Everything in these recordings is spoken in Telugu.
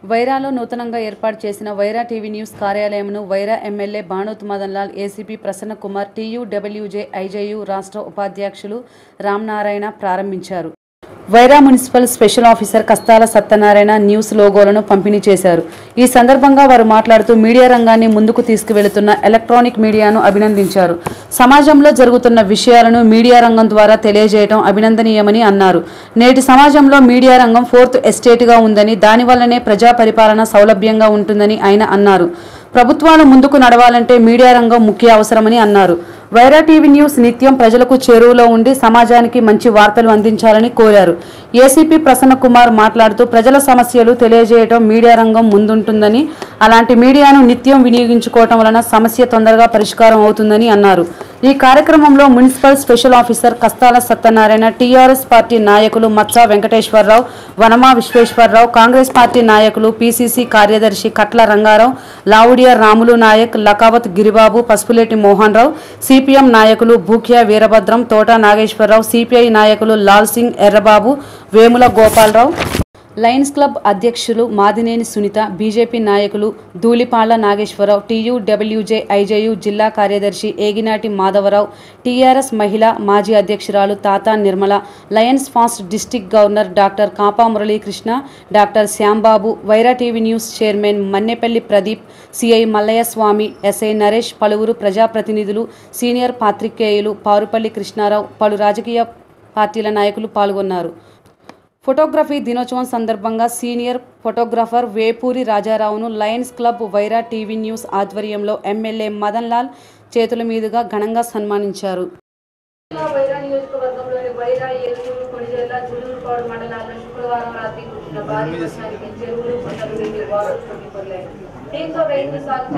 వైరాలో నూతనంగా ఏర్పాటు చేసిన వైరా టీవీ న్యూస్ కార్యాలయంను Wyra MLA Banoth Madan Lal ACP Prasanna Kumar TUWJ IJU రాష్ట్ర ఉపాధ్యక్షులు రామనారాయణ ప్రారంభించారు Wyra municipal special officer Kastala Satyanarayana news లోగోలను పంపిణీ చేశారు ఈ సందర్భంగా వారు మాట్లాడుతూ మీడియా రంగాన్ని ముందుకు తీసుకువెళుతున్న ఎలక్ట్రానిక్ మీడియాను అభినందించారు సమాజంలో జరుగుతున్న విషయాలను మీడియా రంగం ద్వారా తెలియజేయడం అభినందనీయమని అన్నారు నేటి సమాజంలో మీడియా రంగం ఫోర్త్ ఎస్టేట్గా ఉందని దానివల్లనే ప్రజా పరిపాలన సౌలభ్యంగా ఉంటుందని ఆయన అన్నారు ప్రభుత్వాలు ముందుకు నడవాలంటే మీడియా రంగం ముఖ్య అవసరమని అన్నారు వైరా టీవీ న్యూస్ నిత్యం ప్రజలకు చేరువలో ఉండి సమాజానికి మంచి వార్తలు అందించాలని కోరారు ఏసీపీ ప్రసన్న కుమార్ మాట్లాడుతూ ప్రజల సమస్యలు తెలియజేయడం మీడియా రంగం ముందుంటుందని అలాంటి మీడియాను నిత్యం వినియోగించుకోవటం వలన సమస్య తొందరగా పరిష్కారం అవుతుందని అన్నారు ఈ కార్యక్రమంలో municipal special officer Kastala Satyanarayana TRS party నాయకులు మత్స వెంకటేశ్వరరావు వనమా విశ్వేశ్వరరావు కాంగ్రెస్ పార్టీ నాయకులు పీసీసీ కార్యదర్శి కట్ల రంగారావు లావుడియా రాములు నాయక్ లకావత్ గిరిబాబు పసుపులేటి మోహన్ రావు సిపిఎం నాయకులు భూక్యా వీరభద్రం తోట నాగేశ్వరరావు సిపిఐ నాయకులు లాల్ సింగ్ ఎర్రబాబు వేముల గోపాలరావు లయన్స్ క్లబ్ అధ్యక్షులు మాదినేని సునీత బీజేపీ నాయకులు ధూళిపాళ్ల నాగేశ్వరరావు టీయూడబ్ల్యూజే ఐజేయు జిల్లా కార్యదర్శి ఏగినాటి మాధవరావు టీఆర్ఎస్ మహిళా మాజీ అధ్యక్షురాలు Tata Nirmala Lions past district governor doctor Kapa Muralikrishna doctor Shyambabu Wyra TV news chairman Mannepalli Pradeep CI Mallaiah Swamy SI Naresh పలువురు ప్రజాప్రతినిధులు సీనియర్ పాత్రికేయులు పారుపల్లి కృష్ణారావు పలు రాజకీయ పార్టీల నాయకులు పాల్గొన్నారు ఫోటోగ్రఫీ దినోత్సవం సందర్భంగా సీనియర్ ఫోటోగ్రాఫర్ వేపూరి రాజారావును Lions club Wyra TV news ఆధ్వర్యంలో ఎమ్మెల్యే మదన్ లాల్ చేతుల మీదుగా ఘనంగా సన్మానించారు జిల్లా వైరా నియోజకవర్గంలోని వైరా ఏలూరు కొణిజేల జులూరుపాడు మండలాల్లో శుక్రవారం రాత్రి కురిసిన భారీ వర్షానికి చెరువులు కొండలు వెళ్లి వారు కొట్టిపడ్డాయి దీంతో రైతులు సాగు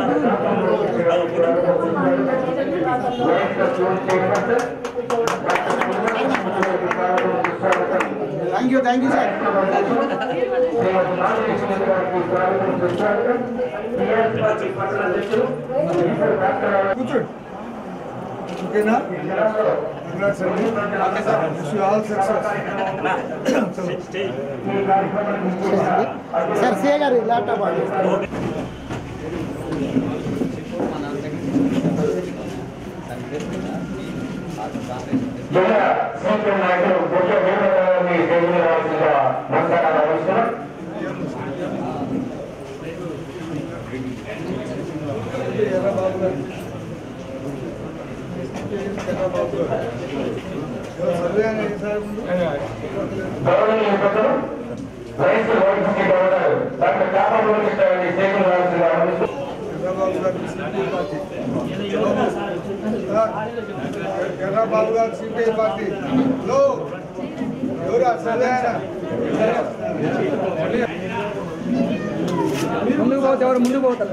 thank you thank you sir కూర్చోండి ఓకేనా కంగ్రాట్స్ అండి okay sir wish you all success sir సే గారు ల్యాప్టాప్ జిల్లా సీపీఎం నాయకులు ముఖ్య భూమిని దేవుని రావాల్సిందిగా నమస్కారాలు అందిస్తున్నాం ఎర్రబాబు గారు ఎర్రబాబు గారు సర్వే అనేది సార్ ముందు గౌరవనీయ పెద్దలు వైఎస్ వైఎస్సీ గవర్నర్ డాక్టర్ కాపా మురళీకృష్ణ గారిని దేవుని రావాల్సిందిగా అందిస్తున్నాం ఎర్రబాబు గారు సిపిఐ పార్టీ ఎర్రబాబు గారు సిపిఐ పార్టీ లో ఎవరు ఆ సర్వే ఆయన ముందుకు పోతే ఎవరు ముందుకు పోతారు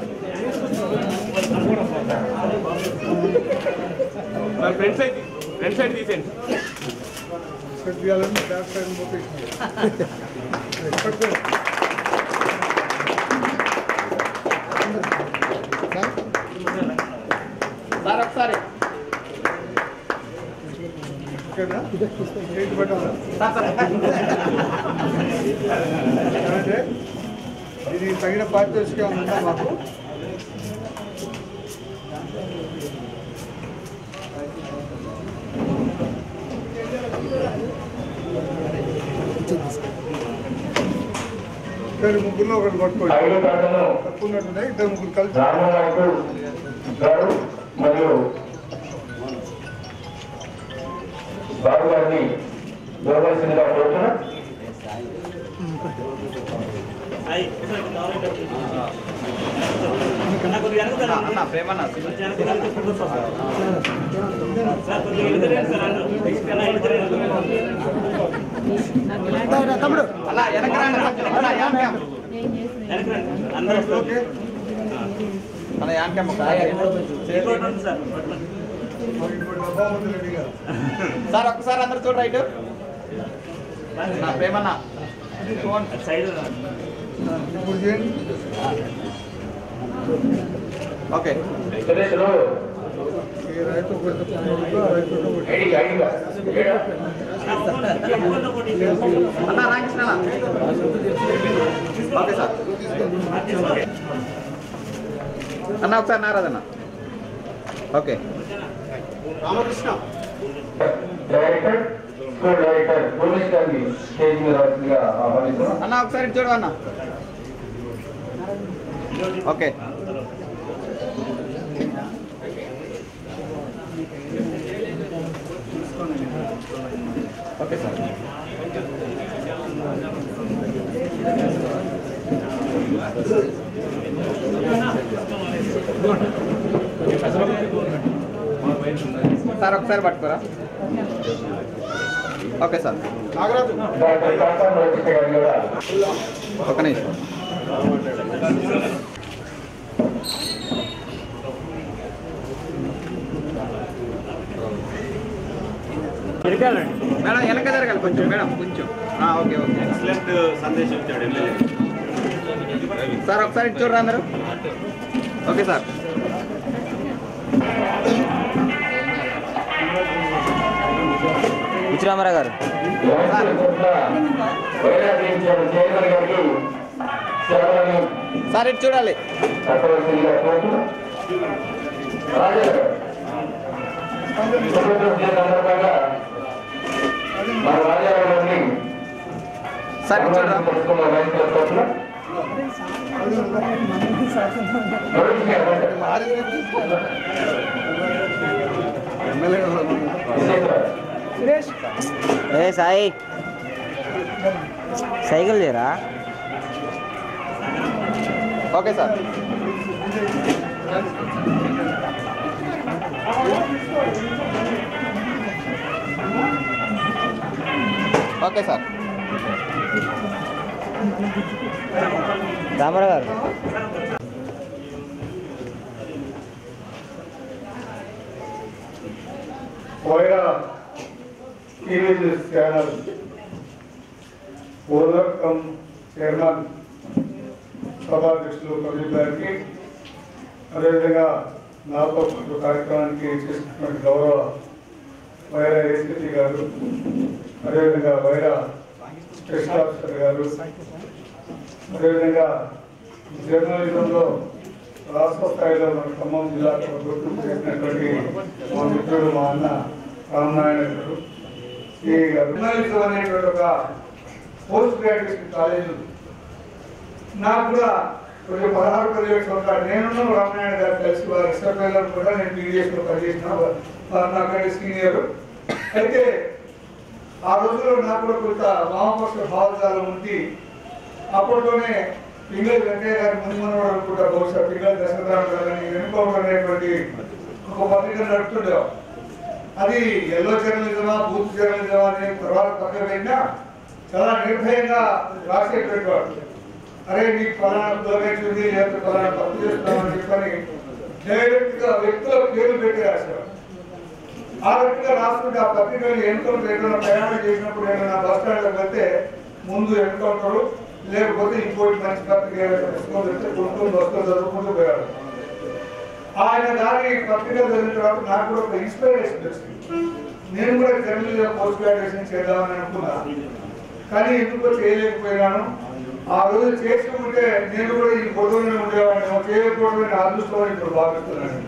ఫ్రంట్ సైడ్ ఫ్రంట్ సైడ్ తీసేయండి పెట్టాలని బ్యాక్ సైడ్ మోపేసింది సార్ ఒకసారి ఓకేనా ఏంటి పెట్టాలా అంటే ఇది తగిన పారితోషికం ఉందా మాకు ఇద్దరు ముగ్గురులో ఒకటి పట్టుకోండి ఐదు కార్డులను తప్పు ఉన్నట్టున్నాయి ఇద్దరు ముగ్గురు కలిసి రామనాయకు గారు మరియు బాబు గారిని ఇవ్వవలసిందిగా కోరుతున్నాం ఓకే మరి ఇప్పుడు డబ్బా ఉంది రెడీగా సార్ ఒక్కసారి అందరు చూడు రైట్ నా ప్రేమన్న ఇప్పుడు చేయండి ఓకే సురేష్లు ఈ రైతు ఒకటి తప్పు ఆ రైతు ఒకటి ఐడి ఐడిగా ఏడా? అన్న రామకృష్ణ ఓకే సార్ అన్న ఒకసారి నారాదన్న okay director school director Umesh గారిని స్టేజ్ మీద రావాల్సిందిగా ఆహ్వానిస్తున్నాం అన్న ఒకసారి ఇటు చూడు అన్న ఓకే ఓకే సార్ సార్ ఒకసారి పట్టుకోరా ఓకే సార్ డాక్టర్ కాకా నోటిస్ గారిని కూడా ఒక నిమిషం మేడం వెనక జరగాలి కొంచెం మేడం కొంచెం ఆ, ఓకే ఓకే ఎక్సలెంట్ సందేశం ఇచ్చాడు ఎమ్మెల్యే సార్ ఒకసారి ఇటు చూడరా అందరూ ఓకే సార్ బుచ్చిరామారావు గారు రాష్ట్ర తరఫున వైరాగ్యం చైర్మన్ గారికి సేవలను సార్ ఇటు చూడాలి అక్కవలసిందిగా కోరుతూ రాజేంద్ర గారు స్వతంత్ర దిన సందర్భంగా మన రాజ్యాంగాన్ని సార్ ఇటు చూడరా తెలుసుకున్న రైతుల తరఫున నోటీస్ గారు విశేష ఏ సాయి సైకిల్ లేరా okay sir okay sir Ramarao గారు Wyra TV news channel owner cum chairman సభాధ్యక్షులు కవిల్ గారికి అదేవిధంగా నాతో పాటు కార్యక్రమానికి చేసినటువంటి గౌరవ వైరా ఏసీపీ గారు అదేవిధంగా వైరా స్పెషల్ ఆఫీసర్ గారు అదేవిధంగా జర్నలిజంలో రాష్ట్ర స్థాయిలో మన ఖమ్మం జిల్లాకు గుర్తింపు చేసినటువంటి మా మిత్రుడు మా అన్న రామనారాయణ గారు ఈ జర్నలిజం అనేటువంటి ఒక పోస్ట్ గ్రాడ్యుయేషన్ కాలేజ్ ఉంది నాకు కూడా కొంచెం పదహారు పదిహేడు సంవత్సరాలు నేను రామనారాయణ గారు కలిసి వారి ఇష్టపేర్లను కూడా నేను పీడిఎస్లో పనిచేసిన వారు నాకంటే సీనియర్ అయితే ఆ రోజుల్లో నాకు కూడా కొంత వామపక్ష భావజాలం ఉంది అప్పట్లోనే పింగళి వెంకయ్య గారి ముందు మనవాడు అనుకుంటా బహుశా పింగళి దశరథరావు గారిని వెనుకోవడం అనేటువంటి ఒక పత్రిక నడుపుతుండేవారు అది ఎల్లో జర్నలిజమా బూత్ జర్నలిజమా అనే తర్వాత పక్కన పెట్టినా చాలా నిర్భయంగా రాసేటువంటి వాడు అరే నీకు ఫలానా కులమైతుంది లేకపోతే ఫలానా తప్పు చేస్తున్నామని చెప్పని డైరెక్ట్ గా వ్యక్తుల పేర్లు పెట్టి రాసేవాడు ఆ రకంగా రాసుకుంటే ఆ పత్రికలు ఎన్కౌంటర్ ఏదైనా ప్రయాణం చేసినప్పుడు ఏదైనా బస్ స్టాండ్లో వెళ్తే ముందు ఎన్కౌంటర్ లేకపోతే ఇంకోటి మంచి పత్రిక ఏదైనా పుస్తకం తెస్తే కొనుక్కొని వస్తూ చదువుకుంటూ పోయాడు ఆయన దాని పత్రిక చదివిన తర్వాత నాకు కూడా ఒక ఇన్స్పిరేషన్ వచ్చింది నేను కూడా జర్నలిజం పోస్ట్ గ్రాడ్యుయేషన్ చేద్దామని అనుకున్నా కానీ ఎందుకో చేయలేకపోయినాను ఆ రోజు చేసి ఉంటే నేను కూడా ఈ గొడవలోనే ఉండేవాడిని చేయకూడదని అదృష్టం ఇప్పుడు భావిస్తున్నాను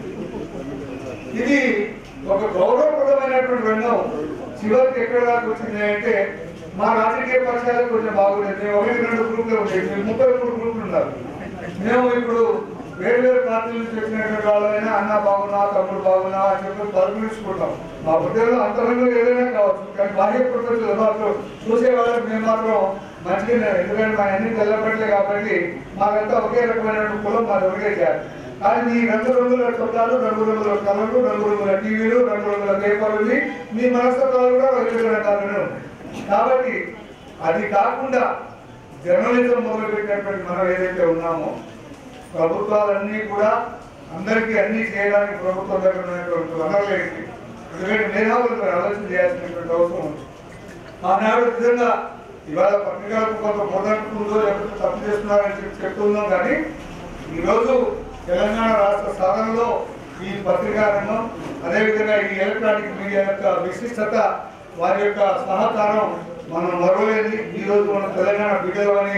ఇది ఒక గౌరవప్రదమైనటువంటి రంగం చివరికి ఎక్కడ దాకా వచ్చింది అంటే మా రాజకీయ పక్షాలు కొంచెం బాగుండేది మేము ఒకటి రెండు గ్రూపులు ఉండేది మేము ముప్పై మూడు గ్రూపులు ఉన్నారు మేము ఇప్పుడు వేరు వేరు పార్టీల నుంచి వచ్చినటువంటి వాళ్ళైనా అన్న బాగున్నా తమ్ముడు బాగున్నా అని చెప్పి పలుకునించుకుంటాం మా హృదయంలో అంతరంగం ఏదైనా కావచ్చు కానీ బాహ్య ప్రపంచంలో మాత్రం చూసే వాళ్ళకి మేము మాత్రం మంచిగా ఎందుకంటే మా అన్ని తెల్లబడలే కాబట్టి మాకంతా ఒకే రకమైన కులం మాది ఒకే జాతి కానీ ఈ రంగు రంగుల చొక్కాలు రంగు రంగుల కలర్లు రంగు రంగుల టీవీలు రంగు రంగుల పేపర్లు మీ మనస్తత్వాలు కూడా వేరు రకాలనే ఉన్నాయి కాబట్టి అది కాకుండా జర్నలిజం మొదలుపెట్టినటువంటి మనం ఏదైతే ఉన్నామో ప్రభుత్వాలన్నీ కూడా అందరికీ అన్ని చేయడానికి ప్రభుత్వం దగ్గర ఉన్నటువంటి వనరులు ఏంటి ఎందుకంటే మేధావులకు ఆలోచన చేయాల్సినటువంటి అవసరం ఉంది ఆనాడు నిజంగా ఇవాళ పత్రికలకు కొంత మొదలుందో లేకపోతే తప్పు చేస్తున్నారని చెప్పి చెప్తున్నాం కానీ ఈరోజు తెలంగాణ రాష్ట్ర సాధనలో ఈ పత్రికా రంగం అదేవిధంగా ఈ ఎలక్ట్రానిక్ మీడియా యొక్క విశిష్టత వారి యొక్క సహకారం మనం మరవలేదు ఈ రోజు మన తెలంగాణ బిడ్డలు అని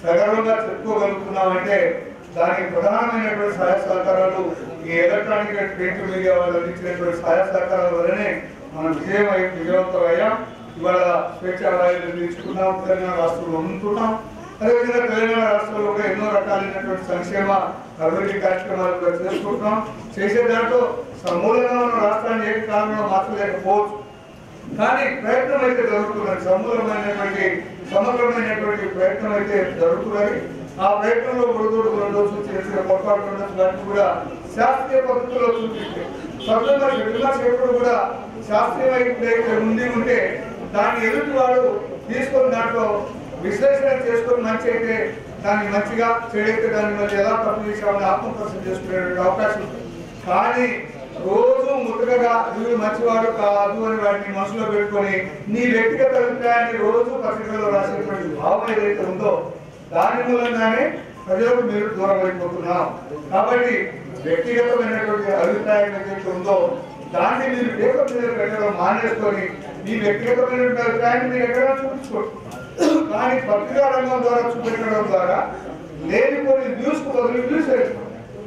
సగర్వంగా చెప్పుకోగలుగుతున్నామంటే దానికి ప్రధానమైనటువంటి సహాయ సహకారాలు ఈ ఎలక్ట్రానిక్ అండ్ ప్రింట్ మీడియా వాళ్ళు అందించినటువంటి సహాయ సహకారాల వల్లనే మనం విజయం అయి విజయవంతం అయ్యాం ఇవాళ స్వేచ్ఛ వాయువులు నిర్మించుకున్నాం తెలంగాణ రాష్ట్రంలో ఉంటున్నాం అదేవిధంగా తెలంగాణ రాష్ట్రంలో కూడా ఎన్నో రకాలైనటువంటి సంక్షేమ అభివృద్ధి కార్యక్రమాలు కూడా చేసుకుంటున్నాం చేసే దాంట్లో సమూలంగా ఉన్న రాష్ట్రాన్ని ఏ కాలంలో మార్చలేకపోవచ్చు కానీ ప్రయత్నం అయితే జరుగుతున్నది సమూలమైనటువంటి సమగ్రమైనటువంటి ప్రయత్నం అయితే జరుగుతున్నది ఆ ప్రయత్నంలో ఒడిదోడు ఉండొచ్చు చేసిన పొరపాటు ఉండొచ్చు వాటిని కూడా శాస్త్రీయ పద్ధతిలో చూపించి స్వతంత్ర విమర్శ ఎప్పుడు కూడా శాస్త్రీయ ఉంది ఉంటే దాన్ని ఎదుటి వాడు తీసుకొని దాంట్లో విశ్లేషణ చేసుకొని మంచి అయితే దాన్ని మంచిగా చెడైతే దాన్ని మళ్ళీ ఎలా తప్పు చేసామని ఆత్మపరిశీలన చేసుకునే అవకాశం ఉంటుంది కానీ రోజు ముట్టుకగా వీడు మంచివాడు కాదు అని వాటిని మనసులో పెట్టుకొని నీ వ్యక్తిగత అభిప్రాయాన్ని రోజు పత్రికలో రాసేటువంటి భావన ఏదైతే ఉందో దాని మూలంగానే ప్రజలకు మీరు దూరం అయిపోతున్నాం కాబట్టి వ్యక్తిగతమైనటువంటి అభిప్రాయం ఏదైతే ఉందో దాన్ని మీరు పేపర్ మీద పెట్టడం మానేసుకొని మీ వ్యక్తిగతమైనటువంటి అభిప్రాయాన్ని మీరు ఎక్కడైనా చూపించుకోండి కానీ పత్రికా రంగం ద్వారా చూపించడం ద్వారా లేని కొన్ని న్యూస్ కు బదులు న్యూస్ వేసుకోండి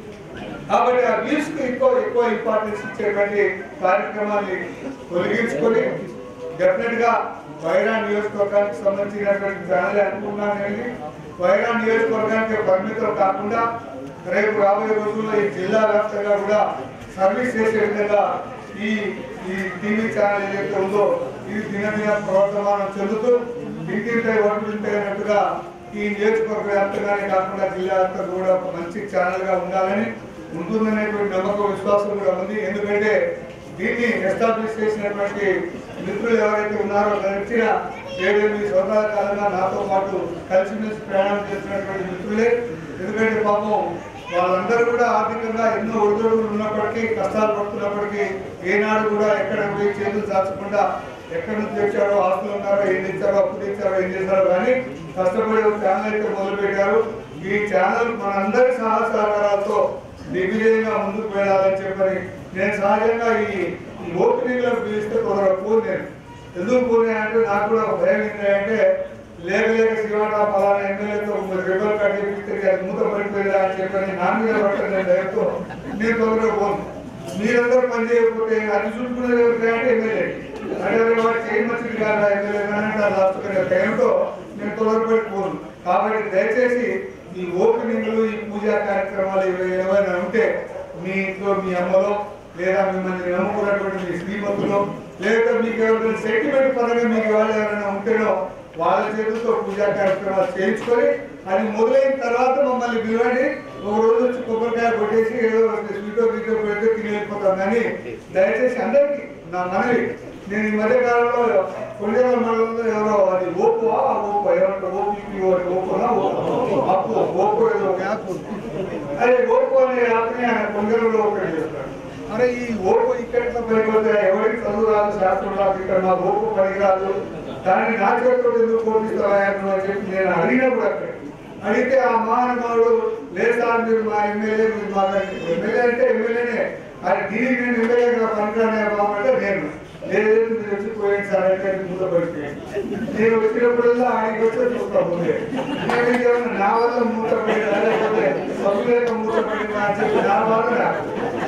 కాబట్టి ఆ వ్యూస్ కు ఎక్కువ ఎక్కువ ఇంపార్టెన్స్ ఇచ్చేటువంటి కార్యక్రమాన్ని తొలగించుకొని డెఫినెట్ గా వైరా నియోజకవర్గానికి సంబంధించినటువంటి ఛానల్ అనుకున్నానండి వైరా నియోజకవర్గానికి పరిమితం కాకుండా రేపు రాబోయే రోజుల్లో ఈ జిల్లా వ్యాప్తంగా కూడా సర్వీస్ చేసే విధంగా ఈ ఈ టీవీ ఛానల్ ఏదైతే ఉందో ఇది దినదిన ప్రవర్తమానం చెందుతూ ఇంటింటే ఓట్లు అన్నట్టుగా ఈ నియోజకవర్గ వ్యాప్తంగానే కాకుండా జిల్లా వ్యాప్తంగా కూడా ఒక మంచి ఛానల్ గా ఉండాలని ఉంటుందనేటువంటి నమ్మకం విశ్వాసం కూడా ఉంది ఎందుకంటే దీన్ని ఎస్టాబ్లిష్ చేసినటువంటి మిత్రులు ఎవరైతే ఉన్నారో గడిచిన ఏడెనిమిది సంవత్సరాల కాలంగా నాతో పాటు కలిసిమెలిసి ప్రయాణం చేసినటువంటి మిత్రులే ఎందుకంటే పాపం వాళ్ళందరూ కూడా ఆర్థికంగా ఎన్నో ఒడిదొడుగులు ఉన్నప్పటికీ కష్టాలు పడుతున్నప్పటికీ ఏనాడు కూడా ఎక్కడ పోయి చేతులు దాచకుండా ఎక్కడి నుంచి తెచ్చారో ఆస్తులు ఉన్నారో ఏం తెచ్చారో అప్పు తెచ్చారో ఏం చేశారో కానీ కష్టపడి ఒక ఛానల్ అయితే మొదలు పెట్టారు ఈ ఛానల్ మనందరి సహాయ సహకారాలతో దిగ్విజయంగా ముందుకు వెళ్ళాలని చెప్పని నేను సహజంగా ఈ ఈ ఓపెనింగ్ లో పిలిస్తే కొందరు పోను నేను ఎందుకు పోనీ అంటే నాకు కూడా ఒక భయం ఏంటంటే లేక లేక శివాట పలానా ఎమ్మెల్యేతో రిబల్ కట్ చేపిస్తే అది మూత పడిపోయిందా అని చెప్పని నా మీద పడుతుంది నేను భయంతో నేను తొందరగా పోను మీరందరూ పని చేయకపోతే అది చూసుకునేది ఎవరికి అంటే ఎమ్మెల్యే అంటే వాడు చేయమచ్చింది కాదా ఎమ్మెల్యే అంటే అది రాసుకునే టైంతో నేను తొందరపడి పోను కాబట్టి దయచేసి ఈ ఓపెనింగ్లు ఈ పూజా కార్యక్రమాలు ఇవి ఏమైనా ఉంటే మీ ఇంట్లో మీ అమ్మలో లేదా మిమ్మల్ని నమ్ముకున్నటువంటి మీ శ్రీమతులు లేదా మీకు ఎవరైనా సెంటిమెంట్ పరంగా మీకు వాళ్ళు ఎవరైనా ఉంటేనో వాళ్ళ చేతులతో పూజా కార్యక్రమాలు చేయించుకొని అది మొదలైన తర్వాత మమ్మల్ని పిలవండి ఒక రోజు వచ్చి కొబ్బరికాయ కొట్టేసి ఏదో స్వీటో గీటో పెడితే తిని వెళ్ళిపోతాం కానీ దయచేసి అందరికీ నా మనవి నేను ఈ మధ్య కాలంలో కొల్లేరు మండలంలో ఎవరో అది ఓపో ఆ ఓపో ఏమంటారు ఓపీపీ ఓపోనా ఓపో అప్పు ఓపో ఏదో ఒక యాప్ ఉంది. అదే ఓపో అనే యాప్ని ఆయన కొల్లేరులో ఒకటి చేస్తాడు అరే ఈ ఓపో ఇక్కడ పనిపోతే ఎవరికి చదువు రాదు శాస్త్రం రాదు ఇక్కడ మా ఓపో పనికిరాదు దాన్ని నా చేతితో ఎందుకు పోటీస్తారా అని చెప్పి నేను అడిగినప్పుడు అక్కడ అడిగితే ఆ మహానుభావుడు లేదు సార్ మీరు మా ఎమ్మెల్యే మీరు మా ఎమ్మెల్యే అంటే ఎమ్మెల్యేనే అది దీనికి నేను ఎమ్మెల్యేగా పనికిరానే బాబు అంటే నేను లేదు మీరు వచ్చి పోయింది సార్ అంటే అది మూత పడిపోయింది నేను వచ్చినప్పుడల్లా ఆయనకి వచ్చి చూస్తా ముందే నేను ఏమన్నా నా వల్ల మూత పడిందా లేకపోతే సభ్యులేక మూత పడిందా అని చెప్పి నా బాధ నాకు.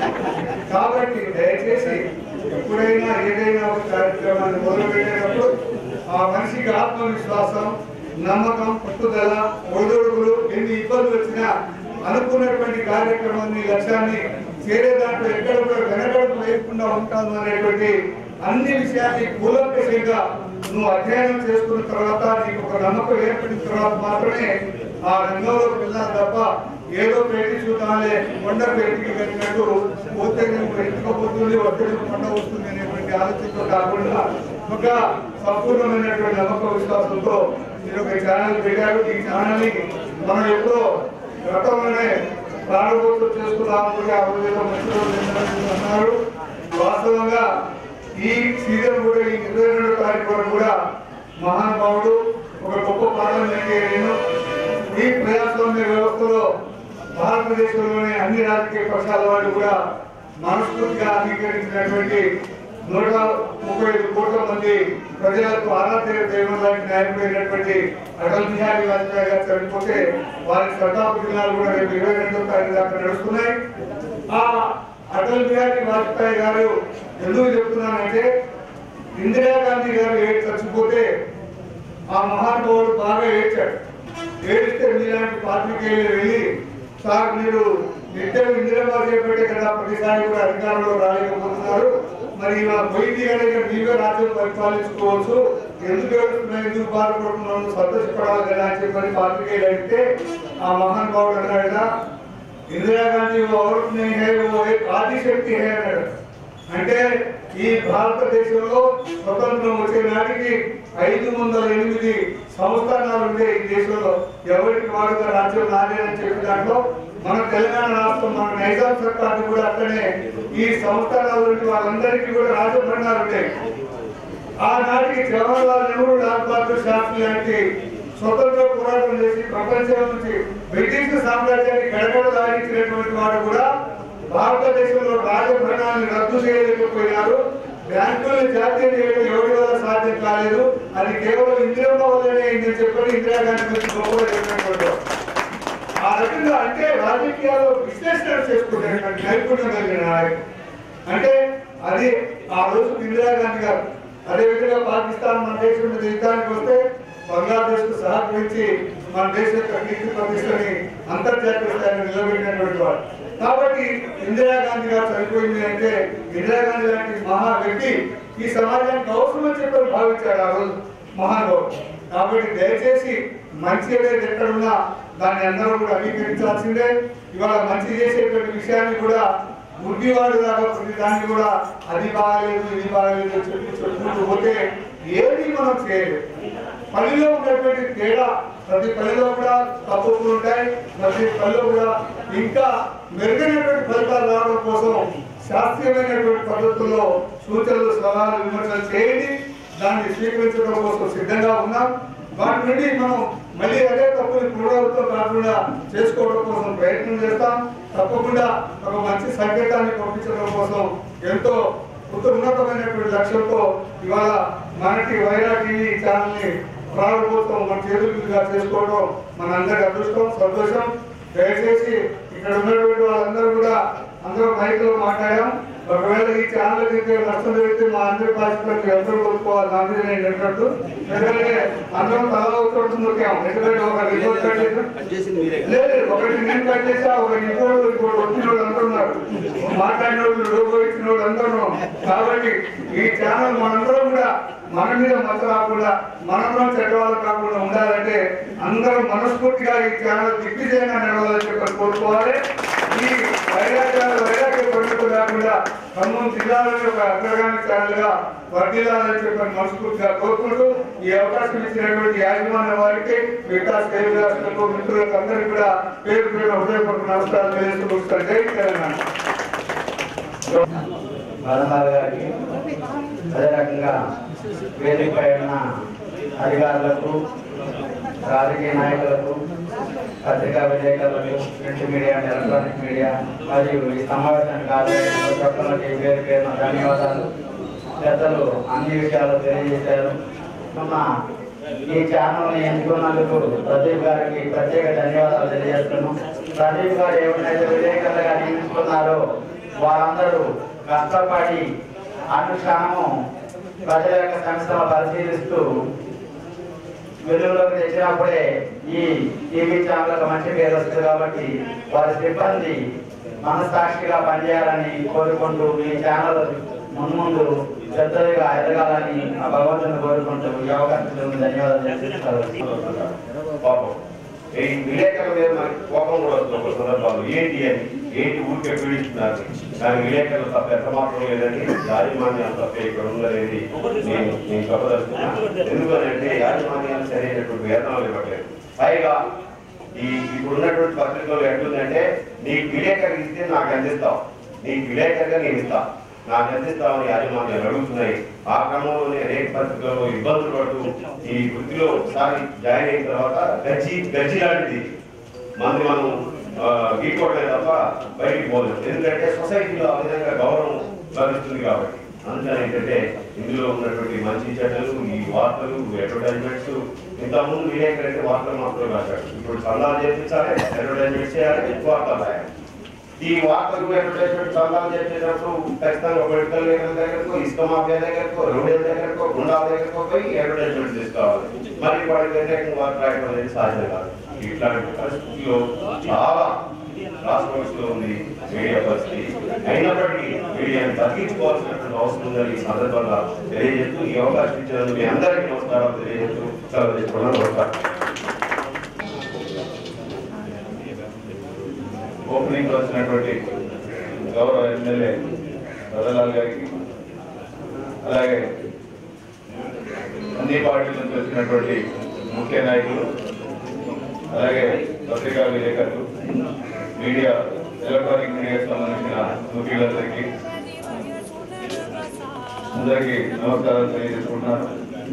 కాబట్టి దయచేసి ఎప్పుడైనా ఏదైనా ఒక కార్యక్రమాన్ని మొదలు పెట్టేటప్పుడు ఆ మనిషికి ఆత్మవిశ్వాసం నమ్మకం పట్టుదల ఒడిదొడుగులు ఎన్ని ఇబ్బందులు వచ్చినా అనుకున్నటువంటి కార్యక్రమాన్ని లక్ష్యాన్ని చేరే దాంట్లో ఎక్కడ కూడా వెనకడుపు లేకుండా ఉంటాను అనేటువంటి అన్ని విషయాన్ని కూలంకషంగా నువ్వు అధ్యయనం చేసుకున్న తర్వాత నీకు ఒక నమ్మకం ఏర్పడిన తర్వాత మాత్రమే ఆ రంగంలోకి వెళ్ళాలి తప్ప ఏదో పెట్టి చూడాలి కొండ పెట్టి కట్టినట్టు పోతే నువ్వు ఎత్తుకపోతుంది ఒత్తిడి కొండ వస్తుంది అనేటువంటి ఆలోచనతో కాకుండా ఒక సంపూర్ణమైనటువంటి నమ్మక విశ్వాసంతో మీరు ఒక ఛానల్ పెట్టారు ఈ ఛానల్ ని మనం ఎప్పుడో గతంలోనే ప్రారంభోత్సవం చేసుకున్నాం కూడా ఆ రోజుల్లో మంచి రోజు ఏంటని అన్నారు వాస్తవంగా ఈ సీజన్ కూడా ఈ ఇరవై రెండో తారీఖు వరకు కూడా మహానుభావుడు ఒక గొప్ప పార్లమెంటేరియన్ ఈ ప్రజాస్వామ్య వ్యవస్థలో భారతదేశంలోని అన్ని రాజకీయ పక్షాల వాళ్ళు కూడా మనస్ఫూర్తిగా అంగీకరించినటువంటి నూట ముప్పై ఐదు కోట్ల మంది ప్రజలకు ఆరాధ్య దైవం లాంటి నాయకుడైనటువంటి అటల్ బిహారీ వాజ్పేయి గారు చనిపోతే వారి శతాబ్ది దినాలు కూడా రేపు ఇరవై రెండో తారీఖు దాకా నడుస్తున్నాయి ఆ అటల్ బిహారీ వాజ్పేయి గారు ఎందుకు చెప్తున్నానంటే ఇందిరాగాంధీ గారు ఏడు చచ్చిపోతే ఆ మహానుభావుడు బాగా ఏడ్చాడు ఏడిస్తే మీలాంటి పాత్రికేయులు వెళ్ళి సార్ మీరు నిత్యం ఇందిరాబాద్ చేపట్టే కదా ప్రతిసారి కూడా అధికారంలో రాలేకపోతున్నారు మరి ఇలా పోయింది కనుక మీవే రాజ్యం పరిపాలించుకోవచ్చు ఎందుకు ఏడుస్తున్నాయి ఎందుకు బాధపడుతున్నాను సంతోషపడాలి కదా అని చెప్పని పాత్రికేయులు అడిగితే ఆ మహానుభావుడు అన్నాడు కదా ఇందిరాగాంధీ ఓ ఔరత్ नहीं है वो एक आदि शक्ति है అన్నాడు అంటే ఈ భారతదేశంలో స్వతంత్రం వచ్చే నాటికి ఐదు వందల ఎనిమిది సంస్థానాలు ఉండే ఈ దేశంలో ఎవరికి వాడుగా రాజ్యం నాదేనని చెప్పిన దాంట్లో మన తెలంగాణ రాష్ట్రం మన నైజాం సర్కార్ కూడా అట్లనే ఈ సంస్థానాల నుండి వాళ్ళందరికీ కూడా రాజభరణాలు ఉంటాయి ఆనాటికి జవహర్లాల్ నెహ్రూ లాల్ బహదూర్ శాస్త్రి లాంటి స్వతంత్ర పోరాటం చేసి ప్రపంచం నుంచి బ్రిటిష్ సామ్రాజ్యాన్ని గడగడలాడించినటువంటి వాడు కూడా భారతదేశంలో రాజభరణాన్ని రద్దు చేయలేకపోయినారు బ్యాంకులను జాతీయ చేయడం ఎవరి వల్ల సాధ్యం కాలేదు అది కేవలం ఇందిరమ్మ వల్లనే అయిందని చెప్పని ఇందిరాగాంధీ గురించి గొప్పగా చెప్పినటువంటి వాడు. ఆ రకంగా అంటే రాజకీయాల్లో విశ్లేషణ చేసుకునేటువంటి నైపుణ్యం కలిగిన నాయకుడు అంటే అది ఆ రోజు ఇందిరాగాంధీ గారు అదేవిధంగా పాకిస్తాన్ మన దేశం మీద యుద్ధానికి వస్తే బంగ్లాదేశ్ కు సహకరించి మన దేశం యొక్క కీర్తి ప్రతిష్టని అంతర్జాతీయ స్థాయిలో నిలబెట్టినటువంటి వాడు కాబట్టి ఇందిరాగాంధీ గారు చనిపోయింది అంటే ఇందిరాగాంధీ లాంటి మహా వ్యక్తి ఈ సమాజానికి అవసరం అని చెప్పి భావించాడు ఆ రోజు మహానుభావుడు కాబట్టి దయచేసి మంచి అనేది ఎక్కడున్నా దాన్ని అందరూ కూడా అంగీకరించాల్సిందే ఇవాళ మంచి చేసేటువంటి విషయాన్ని కూడా ముగ్గివాడు లాగా ప్రతి దాన్ని కూడా అది బాగలేదు ఇది బాగలేదు అని చెప్పి చెప్పుకుంటూ పోతే ఏది మనం చేయలేదు పనిలో ఉన్నటువంటి తేడా ప్రతి పనిలో కూడా తప్పులు ఉంటాయి ప్రతి పనిలో కూడా ఇంకా మెరుగైనటువంటి ఫలితాలు రావడం కోసం శాస్త్రీయమైనటువంటి పద్ధతుల్లో సూచనలు సలహాలు విమర్శలు చేయండి దాన్ని స్వీకరించడం కోసం సిద్ధంగా ఉన్నాం వాటి నుండి మనం మళ్ళీ అదే తప్పుని పునరావృతం కాకుండా చేసుకోవడం కోసం ప్రయత్నం చేస్తాం తప్పకుండా ఒక మంచి సంకేతాన్ని పంపించడం కోసం ఎంతో ఉత్త ఉన్నతమైనటువంటి లక్ష్యంతో ఇవాళ మనకి వైరా టీవీ ఛానల్ ని ప్రారంభోత్సవం మన చేతులుగా చేసుకోవడం మన అందరి అదృష్టం సంతోషం దయచేసి ఇక్కడ ఉన్నటువంటి వాళ్ళందరూ కూడా అందరూ మైక్ లో మాట్లాడాం ఒకవేళ ఈ ఛానల్ కి నష్టం జరిగితే మా అందరి బాధ్యతలు అందరూ కొనుక్కోవాలి నా మీద నేను చెప్పినట్టు ఎందుకంటే అందరం తల ఒకటి నొక్కాం ఎందుకంటే ఒక రిపోర్ట్ కట్టేసి చేసింది మీరే కదా. లేదు ఒకటి నేను కట్ చేసా ఒక ఇంకోడు ఇంకోటి వచ్చిన వాళ్ళు అంటున్నారు మాట్లాడిన వాళ్ళు లోగో ఇచ్చిన వాళ్ళు అందరూ కాబట్టి ఈ ఛానల్ మనందరం కూడా మన మీద మత రాకుండా మనందరం చెడ్డవాళ్ళు కాకుండా ఉండాలంటే అందరం మనస్ఫూర్తిగా ఈ ఛానల్ దిగ్విజయంగా నడవాలని చెప్పి కోరుకోవాలి ఈ వైరాగ్యాలు వైరాగ్య పండుగ కాకుండా ఖమ్మం జిల్లాలోని ఒక అగ్రగామి ఛానల్ గా వర్ధిల్లాలని చెప్పి మనస్ఫూర్తిగా కోరుకుంటూ ఈ అవకాశం ఇచ్చినటువంటి యాజమాన్య వారికి వికాస్ దేవదాసులకు మిత్రులకు అందరికీ కూడా పేరు పేరు హృదయపూర్వక నమస్కారాలు తెలియజేస్తూ జై తెలంగాణ బాలహారి గారికి అదే రకంగా వేదికపై ఉన్న అధికారులకు రాజకీయ నాయకులకు పత్రికా విలేకరులకు print media and electronic media మరియు ఈ సమావేశానికి హాజరైన ప్రతి ఒక్కరికి పేరు పేరున ధన్యవాదాలు పెద్దలు అన్ని విషయాలు తెలియజేశారు ఉన్న ఈ ఛానల్ని ఎంచుకున్నందుకు ప్రదీప్ గారికి ప్రత్యేక ధన్యవాదాలు తెలియజేస్తున్నాం ప్రదీప్ గారు ఏమైతే విలేకరులుగా నియమించుకున్నారో వారందరూ కష్టపడి అనుక్షణము ప్రజల యొక్క సమస్యలను పరిశీలిస్తూ వెలుగులోకి తెచ్చినప్పుడే ఈ టీవీ ఛానళ్ళకు మంచి పేరు వస్తుంది కాబట్టి వారి సిబ్బంది మనస్సాక్షిగా పనిచేయాలని కోరుకుంటూ ఈ ఛానల్ మున్ముందు పెద్దదిగా ఎదగాలని ఆ భగవంతుని కోరుకుంటూ ఈ అవకాశం ఇచ్చినందుకు ధన్యవాదాలు తెలుపుతున్నాను. పాపం ఈ విలేకరుల మీద మనకి కోపం కూడా వస్తుంది ఒక సందర్భాలు ఏంటి అని ఏంటి ఊరికే పీడిస్తున్నారు కానీ విలేకరులు తప్ప ఎంత మాత్రం లేదండి యాజమాన్యాలు తప్ప ఇక్కడ ఉన్నది నేను నేను చెప్పదలుచుకున్నాను ఎందుకంటే యాజమాన్యాలు సరైనటువంటి వేతనాలు ఇవ్వట్లేదు పైగా ఈ ఇప్పుడు ఉన్నటువంటి పత్రికలు ఎట్లుందంటే నీకు విలేకరు ఇస్తే నాకు అందిస్తావు నీకు విలేకరుగా నేను ఇస్తా నాకు అందిస్తామని యాజమాన్యాలు అడుగుతున్నాయి ఆ క్రమంలోనే అనేక పత్రికల్లో ఇబ్బందులు పడుతూ ఈ వృత్తిలో ఒకసారి జాయిన్ అయిన తర్వాత గజ్జి గజ్జి లాంటిది మంది మనం ఆ, గీకోవడమే తప్ప బయటికి పోలేదు ఎందుకంటే సొసైటీలో ఆ విధంగా గౌరవం లభిస్తుంది కాబట్టి అందుకని ఏంటంటే ఇందులో ఉన్నటువంటి మంచి చెడ్డలు ఈ వార్తలు అడ్వర్టైజ్మెంట్స్ ఇంతకుముందు విలేకరైతే వార్తలు మాత్రం రాశాడు ఇప్పుడు సందాలు చేపించాలి అడ్వర్టైజ్మెంట్ చేయాలి వార్తలు రాయాలి ఈ వార్తలు అడ్వర్టైజ్మెంట్ సందాలు చేసేటప్పుడు ఖచ్చితంగా పొలిటికల్ లీడర్ దగ్గరకు ఇసుక మాఫియా దగ్గరకు రౌడీల దగ్గరకు గుండాల దగ్గరకు పోయి అడ్వర్టైజ్మెంట్ తీసుకోవాలి మరి వాడికి వ్యతిరేకంగా వార్త రాయడం అనేది సాధ్యం కాదు ఇట్లాంటి పరిస్థితుల్లో చాలా రాష్ట్రంలో ఉంది మీడియా పరిస్థితి అయినప్పటికీ మీడియాని తగ్గించుకోవాల్సినటువంటి అవసరం ఉందని ఈ సందర్భంగా తెలియజేస్తూ ఈ అవకాశం ఇచ్చినందుకు మీ అందరికీ నమస్కారాలు తెలియజేస్తూ సెలవు తీసుకున్నాను నమస్కారం ఓపెనింగ్ వచ్చినటువంటి గౌరవ ఎమ్మెల్యే రతలాల్ గారికి అలాగే అన్ని పార్టీల నుంచి వచ్చినటువంటి ముఖ్య నాయకులు అలాగే పత్రికా విలేకరులు మీడియా ఎలక్ట్రానిక్ మీడియాకి సంబంధించిన ముఖ్యులందరికీ అందరికీ నమస్కారాలు తెలియజేసుకుంటున్నాను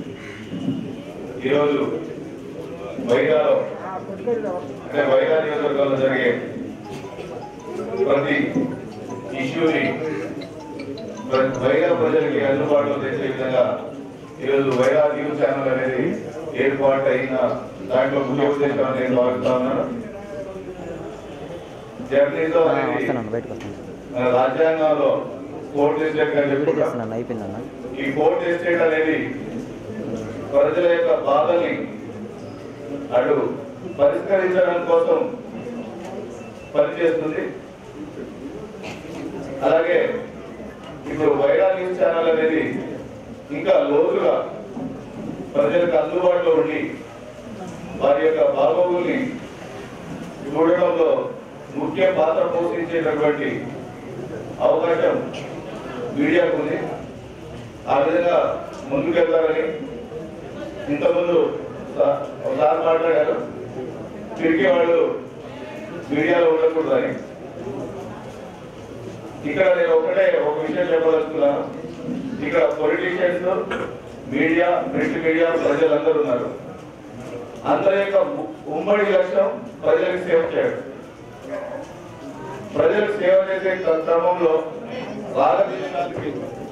ఈరోజు వైరాలో అంటే వైరా నియోజకవర్గంలో జరిగే ప్రతి ఇష్యూని ప్ర- వైరా ప్రజలకి అందుబాటులో తెచ్చే విధంగా ఈరోజు వైరా న్యూస్ ఛానల్ అనేది ఏర్పాటు అయిన దాంట్లో ముఖ్య ఉద్దేశం అని నేను భావిస్తా ఉన్నాను జర్నలిజం అనేది వస్తున్నాను బయటకు వస్తాను మన రాజ్యాంగంలో కోర్టు ఎస్టేట్ అని ఇప్పుడే చెప్పుకుంటాం చేస్తున్నాను అయిపోయిందన్న ఈ కోర్టు ఎస్టేట్ అనేది ప్రజల యొక్క బాధల్ని అటు పరిష్కరించడం కోసం పనిచేస్తుంది అలాగే ఇప్పుడు వైరా న్యూస్ ఛానల్ అనేది ఇంకా లోతుగా ప్రజలకు అందుబాటులో ఉండి వారి యొక్క బాగోగుల్ని చూడడంలో ముఖ్య పాత్ర పోషించేటటువంటి అవకాశం మీడియాకు ఉంది ఆ విధంగా ముందుకెళ్తారని ఇంతకుముందు సా- ఒకసారి మాట్లాడారు తిరిగి వాళ్ళు మీడియాలో ఉండకూడదని ఇక్కడ నేను ఒకటే ఒక విషయం చెప్పదలుచుకున్నాను ఇక్కడ పొలిటీషియన్స్ మీడియా ప్రింట్ మీడియా ప్రజలందరూ ఉన్నారు అందరి యొక్క ఉ- ఉమ్మడి లక్ష్యం ప్రజలకు సేవ చేయడం ప్రజలకు సేవ చేసే క్ర- క్రమంలో రాగద్వేషాలకి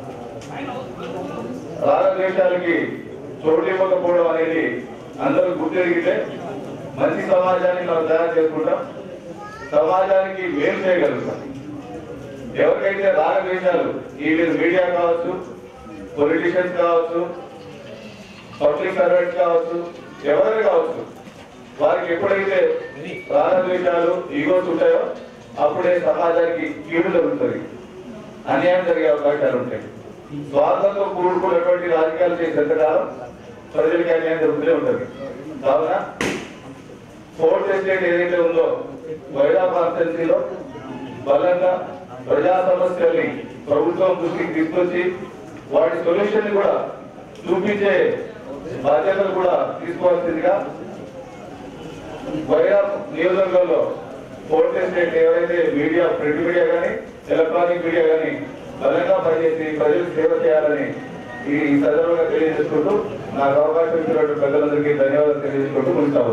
రాగద్వేషాలకి చోటు ఇవ్వకపోవడం అనేది అందరూ గుర్తెరిగితే మంచి సమాజాన్ని మనం తయారు చేసుకుంటాం సమాజానికి మేలు చేయగలుగుతాం ఎవరికైతే రాగద్వేషాలు ఈ మీడియా కావచ్చు పొలిటీషియన్స్ కావచ్చు పబ్లిక్ సర్వెంట్స్ కావచ్చు ఎవరైనా కావచ్చు వారికి ఎప్పుడైతే రాగద్వేషాలు ఈగోస్ ఉంటాయో అప్పుడే సమాజానికి కీడు జరుగుతుంది అన్యాయం జరిగే అవకాశాలు ఉంటాయి స్వార్థంతో కూడుకున్నటువంటి రాజకీయాలు చేసేంతకాలం ప్రజలకి అన్యాయం జరుగుతూనే ఉంటుంది కావున ఫోర్త్ ఎస్టేట్ ఏదైతే ఉందో వైరా కాన్స్టెన్సీలో బలంగా ప్రజా సమస్యల్ని ప్రభుత్వం దృష్టికి తీసుకొచ్చి వాటి సొల్యూషన్ కూడా చూపించే బాధ్యతలు కూడా తీసుకోవాల్సిందిగా వైరా నియోజకవర్గంలో ఫోర్త్ ఎస్టేట్ ఎవరైతే మీడియా ప్రింట్ మీడియా కానీ ఎలక్ట్రానిక్ మీడియా కానీ బలంగా పనిచేసి ప్రజలకు సేవ చేయాలని ఈ సందర్భంగా తెలియజేసుకుంటూ నాకు అవకాశం ఇచ్చినటువంటి ప్రజలందరికీ ధన్యవాదాలు తెలియజేసుకుంటూ ముందుతాము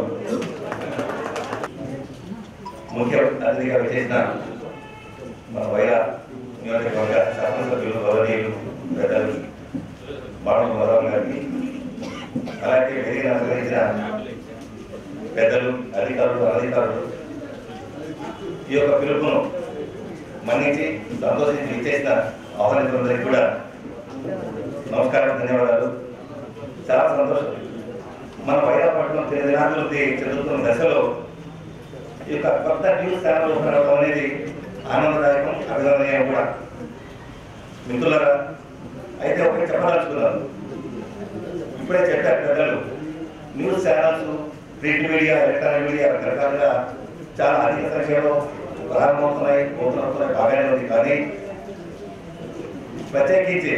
ముఖ్య అతిథిగా చేసిన మన వైరా నియోజకవర్గ శాసనసభ్యులు గౌరవనీయులు పెద్దలు బాణం మధవన్ గారికి అలాగే వేదిక అలంకరించిన పెద్దలు అధికారులు అధికారులు ఈ యొక్క పిలుపును మన్నించి సంతోషించి ఇచ్చేసిన ఆహ్వానితులందరికీ కూడా నమస్కారం ధన్యవాదాలు చాలా సంతోషం మన వైరాపట్నం దినాభివృద్ధి చెందుతున్న దశలో ఈ యొక్క కొత్త న్యూస్ ఛానల్ ఓపెన్ అవ్వడం అనేది ఆనందదాయకం అభినందనీయం కూడా మిత్రులరా అయితే ఒకటి చెప్పదలుచుకున్నాను ఇప్పుడే చెప్పారు పెద్దలు news channels print media electronic media రకరకాలుగా చాలా అధిక సంఖ్యలో ప్రారంభమవుతున్నాయి పోతున్నాయి బాగానే ఉంది కానీ ప్రత్యేకించి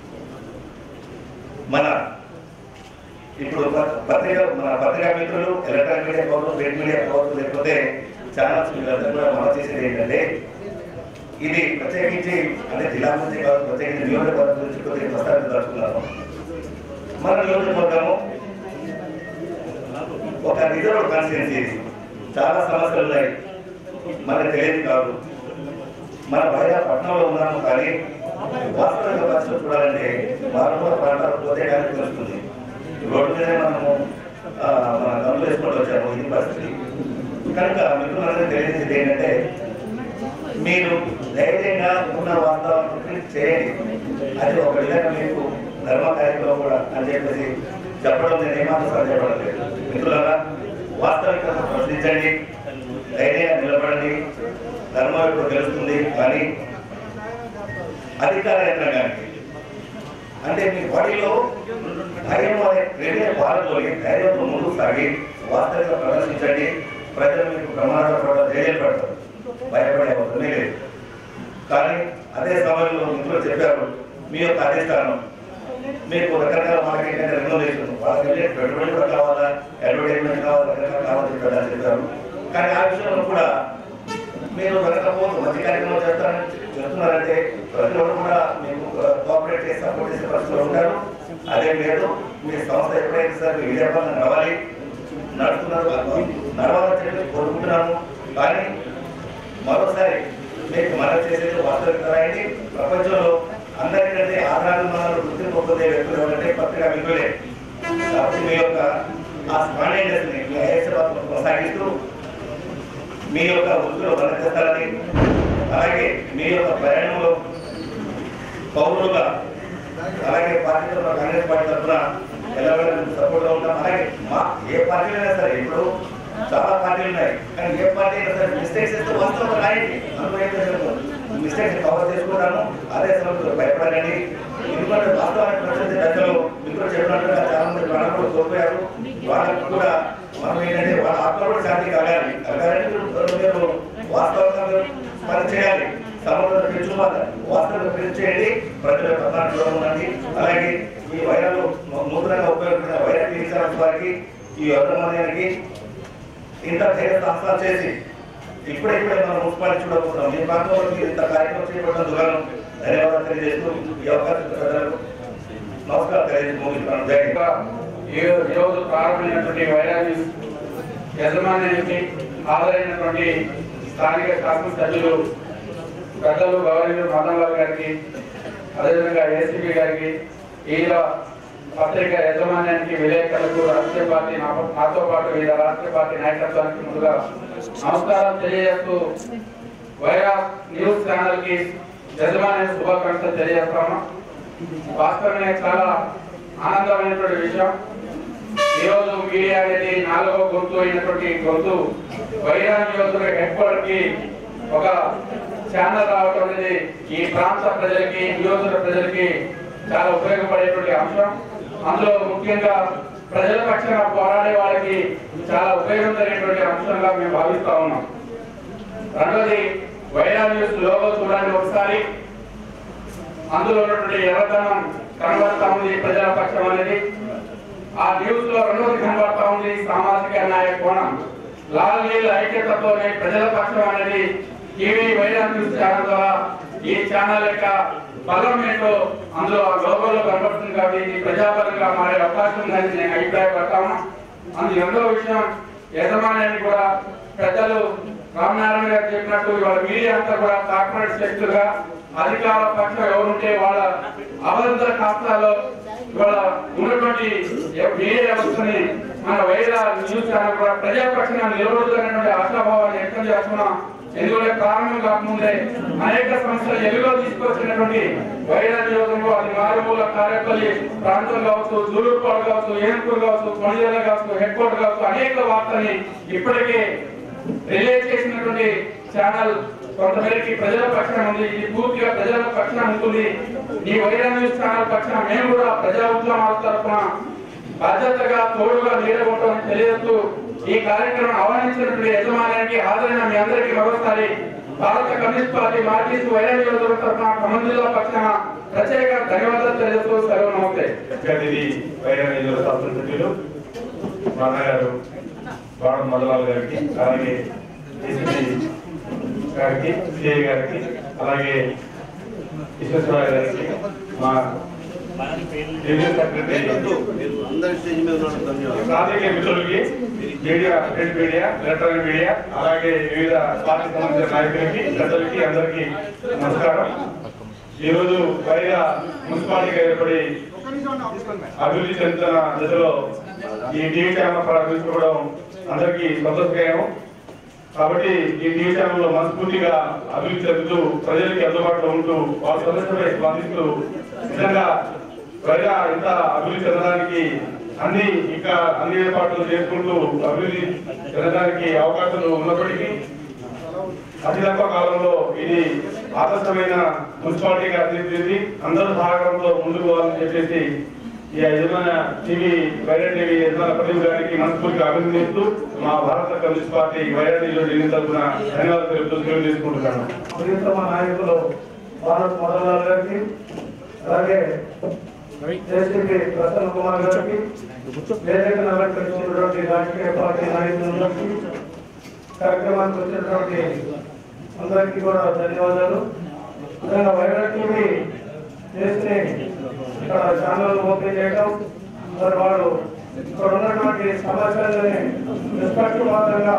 మన ఇప్పుడు ప- పత్రిక మన పత్రికా మిత్రులు ఎలక్ట్రానిక్ మీడియా కావచ్చు ప్రింట్ మీడియా కావచ్చు లేకపోతే ఛానల్స్ వీళ్ళందరూ కూడా మనం చేసేది ఏంటంటే ఇది ప్రత్యేకించి అంటే జిల్లా గురించి కాదు ప్రత్యేకించి నియోజకవర్గం గురించి కొద్దిగా ప్రస్తావించదలుచుకున్నాను మన నియోజకవర్గము ఒక రిజర్వ్ కాన్స్టిట్యున్సీ ఇది చాలా సమస్యలు ఉన్నాయి మనకు తెలియదు కాదు మన బయట పట్టణంలో ఉన్నాము కానీ వాస్తవిక పరిస్థితులు చూడాలంటే మారుమూల ప్రాంతాలకు పోతే కానీ తెలుస్తుంది రోడ్డు మీదే మనము ఆ, మన గమలు వేసుకుంటూ వచ్చాము ఇది పరిస్థితి కనుక మిత్రులందరూ తెలియజేది ఏంటంటే మీరు ధైర్యంగా ఉన్న వాతావరణం చేయండి అది ఒక విధంగా మీకు ధర్మ కార్యక్రమం కూడా అని చెప్పేసి చెప్పడం నేను ఏమాత్రం సాధ్యపడడం లేదు మిత్రులారా వాస్తవికత ప్రశ్నించండి ధైర్యంగా నిలబడండి ధర్మం ఇప్పుడు తెలుస్తుంది కానీ అధికార యంత్రాంగానికి అంటే మీ బాడీలో ధైర్యం అనే ప్రేమ పాల్గొని ధైర్యంతో ముందుకు సాగి వాస్తవిక ప్రదర్శించండి ప్రజలు మీకు ప్రమాదాలు పడ ధైర్యం పెడతారు భయపడే అవసరమే లేదు కానీ అదే సమయంలో మిత్రులు చెప్పారు మీ యొక్క అధిష్టానం మీకు రకరకాల మార్కెట్ అంటే రెగ్యులేషన్ వాళ్ళకి పెట్టుబడి కూడా కావాలా అడ్వర్టైజ్మెంట్ కావాలా రకరకాల కావాలని చెప్పారు చెప్పారు కానీ ఆ విషయంలో కూడా మీరు వెళ్ళకపోతే మంచి కార్యక్రమం చేస్తారని చెప్తున్నారంటే ప్రతి ఒక్కరు కూడా మీకు కోఆపరేట్ చేసి సపోర్ట్ చేసే పరిస్థితులు ఉంటారు అదేం లేదు మీ సంస్థ ఎప్పుడైతే సార్ విజయపల్లి నడవాలి నడుస్తున్నారు నడవాలని చెప్పి కోరుకుంటున్నాము కానీ మరోసారి మీకు మనం చేసేది వాస్తవికత రాయండి ప్రపంచంలో అందరికంటే ఆధార మనల్ని గుర్తింపు పొందే వ్యక్తులు ఎవరంటే పత్రికా మిత్రులే కాబట్టి మీ యొక్క ఆ స్పాండేనియస్ ని మీ ఐఎస్ఎఫ్ కొనసాగిస్తూ మీ యొక్క వృత్తిలో బలచేస్తారని అలాగే మీ యొక్క ప్రయాణంలో పౌరులుగా అలాగే పార్టీలో కాంగ్రెస్ పార్టీ తరఫున ఎలా సపోర్ట్ గా ఉంటాం అలాగే మా ఏ పార్టీలైనా సరే ఇప్పుడు చాలా పార్టీలు ఉన్నాయి కానీ ఏ పార్టీ అయినా సరే మిస్టేక్స్ చేస్తే వాస్తవంగా రాయండి అందులో మిస్టేక్స్ కవర్ చేసుకుంటాము అదే సమయంలో భయపడకండి ఎందుకంటే వాస్తవానికి ప్రతి దశలో మిత్రులు చెప్పినట్టుగా చాలా మంది ప్రాణాలు కూడా కోల్పోయారు వాళ్ళకు కూడా మనం ఏంటంటే వాళ్ళ ఆత్మ కూడా శాంతి కలగాలి కలగాలంటే మీరు- మీరు వాస్తవంగా మీరు పని చేయాలి సమర్థత పెంచుకోవాలి వాస్తవంగా పెంచి చేయండి ప్రజల పద్నాలుగులో ఉండండి అలాగే ఈ వైరాలు నూతనంగా ఉపయోగించిన వైరల్ ఇన్సూరెన్స్ వారికి ఈ వర్తమానానికి ఇంత ధైర్య సంస్థలు చేసి ఇప్పుడిప్పుడే మనం మున్సిపాలిటీ చూడబోతున్నాం మీ ప్రాంతంలో మీరు ఇంత కార్యక్రమం చేపట్టిన దుకాణం ధన్యవాదాలు తెలియజేస్తూ ఈ అవకాశం ఇచ్చిన ప్రజలకు నమస్కారం తెలియజేస్తూ ముగిస్తున్నాను జై హింద్. ఈ రోజు ప్రారంభమైనటువంటి వైరాగ్య యజమాన్యానికి హాజరైనటువంటి స్థానిక శాసనసభ్యులు పెద్దలు గౌరవనీయులు మదన్లాల్ గారికి అదేవిధంగా ఏసీబీ గారికి ఈల పత్రిక యజమాన్యానికి విలేకరులకు రాష్ట్రీయ పార్టీ నా- నాతో పాటు వివిధ రాష్ట్రీయ పార్టీ నాయకత్వానికి ముందుగా నమస్కారం తెలియజేస్తూ వైరా న్యూస్ ఛానల్ కి యజమాన్యానికి శుభాకాంక్షలు తెలియజేస్తాము వాస్తవమే చాలా ఆనందమైనటువంటి విషయం ఈరోజు మీడియా అనేది నాలుగో గొంతు అయినటువంటి గొంతు వైరా నియోజకవర్గ హెడ్ క్వార్టర్ కి ఒక ఛానల్ రావడం అనేది ఈ ప్రాంత ప్రజలకి నియోజకవర్గ ప్రజలకి చాలా ఉపయోగపడేటువంటి అంశం అందులో ముఖ్యంగా ప్రజల పక్షాన పోరాడే వాళ్ళకి చాలా ఉపయోగం జరిగేటువంటి అంశంగా మేము భావిస్తా ఉన్నాం రెండోది వైరా న్యూస్ లోగో చూడండి ఒకసారి అందులో ఉన్నటువంటి ఎర్రదనం కనబడతా ఉంది ప్రజల పక్షం అనేది ఆ న్యూస్ లో రెండోది కనబడతా ఉంది సామాజిక న్యాయ కోణం లాల్ నీళ్ళ ఐక్యతతోనే ప్రజల పక్షం అనేది టీవీ వైరా న్యూస్ ఛానల్ ద్వారా ఈ ఛానల్ యొక్క బలం ఏంటో అందులో ఆ లోగోలో కనబడుతుంది కాబట్టి ఇది ప్రజాబలంగా మారే అవకాశం ఉందని నేను అభిప్రాయపడతాను అందు రెండో విషయం యజమాన్యాన్ని కూడా పెద్దలు రామనారాయణ గారు చెప్పినట్టు ఇవాళ మీడియా అంతా కూడా కార్పొరేట్ శక్తులుగా అధికార పక్షం ఎవరుంటే వాళ్ళ అబద్ధ ఖాతాలో ఇవాళ ఉన్నటువంటి మీడియా వ్యవస్థని మన వైరా న్యూస్ ఛానల్ కూడా ప్రజాపక్షాన్ని నిలబడుతున్నటువంటి ఆశాభావాన్ని వ్యక్తం చేస్తున్నాం ఎందుకంటే ప్రారంభం కాకముందే అనేక సమస్యలు ఎలుగులో తీసుకొచ్చినటువంటి వైరా నియోజకంలో అది మారుమూల కార్యపల్లి ప్రాంతం కావచ్చు దూరుపాడు కావచ్చు ఏనుకూరు కావచ్చు కొణిజల కావచ్చు హెడ్ క్వార్టర్ కావచ్చు అనేక వార్తల్ని ఇప్పటికే రిలే చేసినటువంటి ఛానల్ కొంతమేరకి ప్రజల పక్షాన ఉంది ఇది పూర్తిగా ప్రజల పక్షాన ఉంటుంది ఈ వైరా న్యూస్ ఛానల్ పక్షాన మేము కూడా ప్రజా ఉద్యమాల తరఫున బాధ్యతగా తోడుగా నీడగొట్టమని తెలియజేస్తూ ఈ కార్యక్రమం ఆహ్వానించినటువంటి యజమానానికి హాజరైన మీ అందరికీ మరోసారి భారత కమ్యూనిస్ట్ పార్టీ మార్క్సిస్ట్ వైరా నియోజకవర్గ తరఫున ఖమ్మం జిల్లా పక్షాన ప్రత్యేక ధన్యవాదాలు తెలియజేస్తూ సెలవు నమస్తే ఇది వైరా నియోజకవర్గ శాసనసభ్యులు మా అన్నగారు బాణ మదలాల్ గారికి అలాగే ఏసీపీ గారికి సిఐ గారికి అలాగే విశ్వేశ్వరరావు గారికి మా యూనియన్ సెక్రటరీ రాజకీయ మిత్రులకి media print media electronic media అలాగే వివిధ పార్టీ సంబంధించిన నాయకులకి పెద్దలకి అందరికీ నమస్కారం ఈరోజు పైగా మున్సిపాలిటీగా ఏర్పడి అభివృద్ధి చెందుతున్న దశలో ఈ టీవీ ఛానల్ ప్రారంభించుకోవడం అందరికీ సంతోషకరం కాబట్టి ఈ టీవీ ఛానల్లో మనస్ఫూర్తిగా అభివృద్ధి చెందుతూ ప్రజలకి అందుబాటులో ఉంటూ వాళ్ళ సమస్యలపై స్పందిస్తూ నిజంగా ప్రజా ఇంత అభివృద్ధి చెందడానికి అన్ని ఇంకా అన్ని ఏర్పాట్లు చేసుకుంటూ అభివృద్ధి చెందడానికి అవకాశాలు ఉన్నప్పటికీ అతి తక్కువ కాలంలో ఇది ఆదర్శమైన మున్సిపాలిటీగా తీర్చిదిద్ది అందరూ సహకారంతో ముందుకు పోవాలని చెప్పేసి ఈ యజమాన టీవీ వైరల్ టీవీ యజమాన ప్రదీప్ గారికి మనస్ఫూర్తిగా అభినందిస్తూ మా భారత కమ్యూనిస్ట్ పార్టీ వైరల్ టీవీలో ఢిల్లీ తరఫున ధన్యవాదాలు తెలుపుతూ సెలవు తీసుకుంటున్నాను ప్రియతమ నాయకులు భారత్ మదన్లాల్ గారికి అలాగే జేసీపీ ప్రసన్న కుమార్ గారికి వేదికను అలంకరించినటువంటి రాజకీయ పార్టీ నాయకులందరికీ కార్యక్రమానికి వచ్చినటువంటి అందరికీ కూడా ధన్యవాదాలు నిజంగా వైరల్ టీవీ చేసి ఇక్కడ ఛానల్ ఓపెన్ చేయడం మరి వాడు ఇక్కడ ఉన్నటువంటి సమస్యలని నిష్పక్షపాతంగా